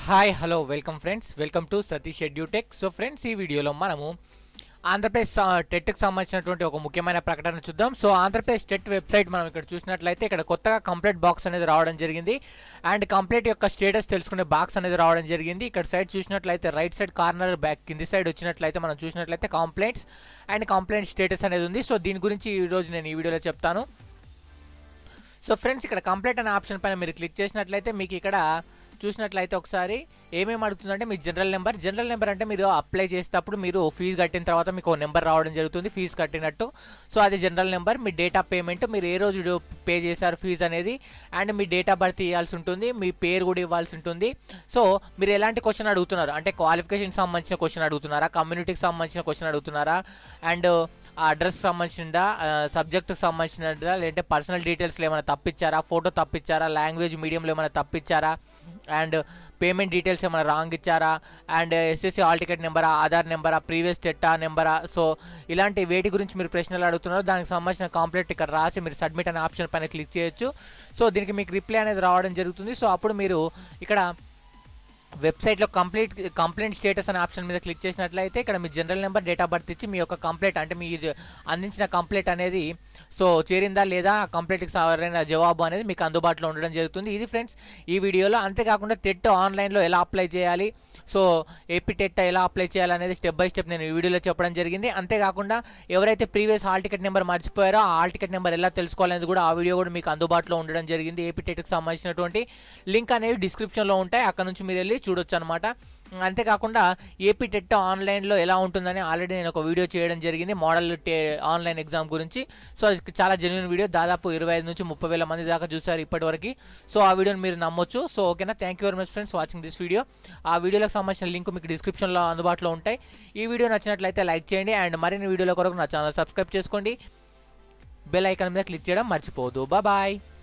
hi hello welcome friends welcome to Satish Edutech so friends ఈ వీడియోలో మనము ఆంధ్రప్రదేశ్ టెట్కి సంబంధించినటువంటి ఒక ముఖ్యమైన ప్రకటన చూద్దాం సో ఆంధ్రప్రదేశ్ టెట్ వెబ్సైట్ మనం ఇక్కడ చూసినట్లయితే ఇక్కడ కొత్తగా కంప్లీట్ బాక్స్ అనేది రావడం జరిగింది అండ్ కంప్లీట్ యొక్క స్టేటస్ తెలుసుకునే బాక్స్ అనేది రావడం జరిగింది ఇక్కడ సైడ్ చూసినట్లయితే రైట్ సైడ్ కార్నర్ బ్యాక్ కింది సైడ్ వచ్చినట్లయితే మనం చూసినట్లయితే కంప్లైంట్స్ అండ్ కంప్లైంట్ స్టేటస్ అనేది ఉంది సో దీని గురించి ఈ రోజు నేను ఈ వీడియోలో చెప్తాను సో ఫ్రెండ్స్ ఇక్కడ కంప్లీట్ అనే ఆప్షన్ పైన మీరు క్లిక్ చేసినట్లయితే మీకు ఇక్కడ చూసినట్లయితే ఒకసారి ఏమేమి అడుగుతుందంటే మీ జనరల్ నెంబర్ జనరల్ నెంబర్ అంటే మీరు అప్లై చేసేటప్పుడు మీరు ఫీజు కట్టిన తర్వాత మీకు నెంబర్ రావడం జరుగుతుంది ఫీజు కట్టినట్టు సో అది జనరల్ నెంబర్ మీ డేట్ ఆఫ్ పేమెంట్ మీరు ఏ రోజు పే చేశారు ఫీజు అనేది అండ్ మీ డేట్ ఆఫ్ బర్త్ ఇవ్వాల్సి ఉంటుంది మీ పేరు కూడా ఇవ్వాల్సి ఉంటుంది సో మీరు ఎలాంటి క్వశ్చన్ అడుగుతున్నారు అంటే క్వాలిఫికేషన్ సంబంధించిన క్వశ్చన్ అడుగుతున్నారా కమ్యూనిటీకి సంబంధించిన క్వశ్చన్ అడుగుతున్నారా అండ్ ఆ అడ్రస్ సంబంధించిందా సబ్జెక్ట్కి సంబంధించినదా లేదంటే పర్సనల్ డీటెయిల్స్లో ఏమైనా తప్పించారా ఫోటో తప్పించారా లాంగ్వేజ్ మీడియంలో ఏమైనా తప్పించారా అండ్ పేమెంట్ డీటెయిల్స్ ఏమైనా రాంగ్ ఇచ్చారా అండ్ ఎస్ఎస్సి ఆల్ టికెట్ నెంబరా ఆధార్ నెంబరా ప్రీవియస్ టెట్టా నెంబరా సో ఇలాంటి వేటి గురించి మీరు ప్రశ్నలు అడుగుతున్నారో దానికి సంబంధించిన కాంప్లీట్ ఇక్కడ రాసి మీరు సబ్మిట్ అనే ఆప్షన్ పైన క్లిక్ చేయొచ్చు సో దీనికి మీకు రిప్లై అనేది రావడం జరుగుతుంది సో అప్పుడు మీరు ఇక్కడ వెబ్సైట్లో కంప్లీట్ కంప్లైంట్ స్టేటస్ అనే ఆప్షన్ మీద క్లిక్ చేసినట్లయితే ఇక్కడ మీ general number date of birth ఇచ్చి మీ యొక్క కంప్లైంట్ అంటే మీ అందించిన కంప్లైంట్ అనేది సో చేరిందా లేదా కంప్లైంట్కి సరైన జవాబు అనేది మీకు అందుబాటులో ఉండడం జరుగుతుంది ఇది ఫ్రెండ్స్ ఈ వీడియోలో అంతేకాకుండా టెట్ ఆన్లైన్లో ఎలా అప్లై చేయాలి సో ఏపీ టెట్ ఎలా అప్లై చేయాలనేది స్టెప్ బై స్టెప్ నేను ఈ వీడియోలో చెప్పడం జరిగింది అంతేకాకుండా ఎవరైతే ప్రీవియస్ హాల్ టికెట్ నెంబర్ మర్చిపోయారో ఆ హాల్ టికెట్ నెంబర్ ఎలా తెలుసుకోవాలనేది కూడా ఆ వీడియో కూడా మీకు అందుబాటులో ఉండడం జరిగింది ఏపీ టెట్కి సంబంధించినటువంటి లింక్ అనేవి డిస్క్రిప్షన్లో ఉంటాయి అక్కడ నుంచి మీరు వెళ్ళి చూడొచ్చు అనమాట అంతేకాకుండా ఏపీ టెట్ ఆన్లైన్లో ఎలా ఉంటుందని ఆల్రెడీ నేను ఒక వీడియో చేయడం జరిగింది మోడల్ టే ఆన్లైన్ ఎగ్జామ్ గురించి సో అది చాలా జెన్యున్ వీడియో దాదాపు ఇరవై ఐదు నుంచి ముప్పై వేల మంది దాకా చూసారు ఇప్పటివరకు సో ఆ వీడియోని మీరు నమ్మొచ్చు సో ఓకేనా thank you very much friends watching this video ఆ వీడియోలకు సంబంధించిన లింక్ మీకు డిస్క్రిప్షన్లో అందుబాటులో ఉంటాయి ఈ వీడియో నచ్చినట్లయితే లైక్ చేయండి అండ్ మరిన్ని వీడియోల కొరకు నా ఛానల్ సబ్స్క్రైబ్ చేసుకోండి బెల్ ఐకాన్ మీద క్లిక్ చేయడం మర్చిపోవద్దు బాయ్